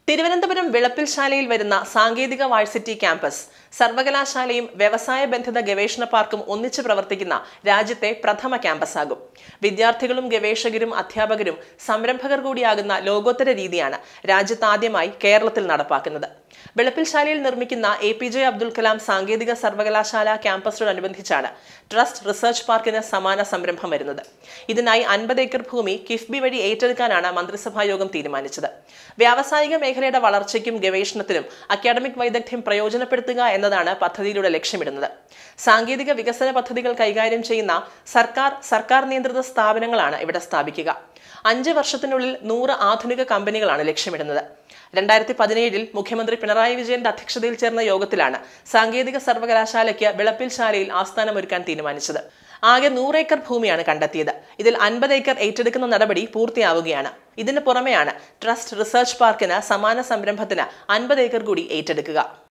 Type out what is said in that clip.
തിരുവനന്തപുരം വിളപ്പിൽശാലയിൽ വരുന്ന സാങ്കേതിക varsity campus സർവകലാശാലയും വ്യവസായ ബന്ധിത ഗവേഷണ പാർക്കും ഒന്നിച്ചു പ്രവർത്തിക്കുന്ന രാജ്യത്തെ പ്രഥമ ക്യാമ്പസാകും വിദ്യാർത്ഥികളും ഗവേഷകരും അധ്യാപകരും സംരംഭകർ കൂടിയാകുന്ന ലോകോത്തര രീതിയാണ് രാജ്യത്താദ്യമായി കേരളത്തിൽ നടപ്പാക്കുന്നത് വെളുപ്പിൽശാലയിൽ നിർമ്മിക്കുന്ന A P J Abdul Kalam സാങ്കേതിക സർവകലാശാല ക്യാമ്പസിനോടനുബന്ധിച്ചാണ് ട്രസ്റ്റ് റിസർച്ച് പാർക്കിന് സമാന സംരംഭം വരുന്നത് ഇതിനായി അൻപത് ഏക്കർ ഭൂമി കിഫ്ബി വഴി ഏറ്റെടുക്കാനാണ് മന്ത്രിസഭാ യോഗം തീരുമാനിച്ചത് വ്യാവസായിക മേഖലയുടെ വളർച്ചയ്ക്കും ഗവേഷണത്തിനും അക്കാഡമിക് വൈദഗ്ധ്യം പ്രയോജനപ്പെടുത്തുക എന്നതാണ് പദ്ധതിയിലൂടെ ലക്ഷ്യമിടുന്നത് സാങ്കേതിക വികസന പദ്ധതികൾ കൈകാര്യം ചെയ്യുന്ന സർക്കാർ സർക്കാർ നിയന്ത്രിത സ്ഥാപനങ്ങളാണ് ഇവിടെ സ്ഥാപിക്കുക അഞ്ച് വർഷത്തിനുള്ളിൽ നൂറ് ആധുനിക കമ്പനികളാണ് ലക്ഷ്യമിടുന്നത് രണ്ടായിരത്തി പതിനേഴിൽ മുഖ്യമന്ത്രി പിണറായി വിജയന്റെ അധ്യക്ഷതയിൽ ചേർന്ന യോഗത്തിലാണ് സാങ്കേതിക സർവകലാശാലയ്ക്ക് വിളപ്പിൽശാലയിൽ ആസ്ഥാനമൊരുക്കാൻ തീരുമാനിച്ചത് ആകെ നൂറ് ഏക്കർ ഭൂമിയാണ് കണ്ടെത്തിയത് ഇതിൽ അൻപത് ഏക്കർ ഏറ്റെടുക്കുന്ന നടപടി പൂർത്തിയാവുകയാണ് ഇതിന് പുറമെയാണ് ട്രസ്റ്റ് റിസർച്ച് പാർക്കിന് സമാന സംരംഭത്തിന് അൻപത് ഏക്കർ കൂടി ഏറ്റെടുക്കുക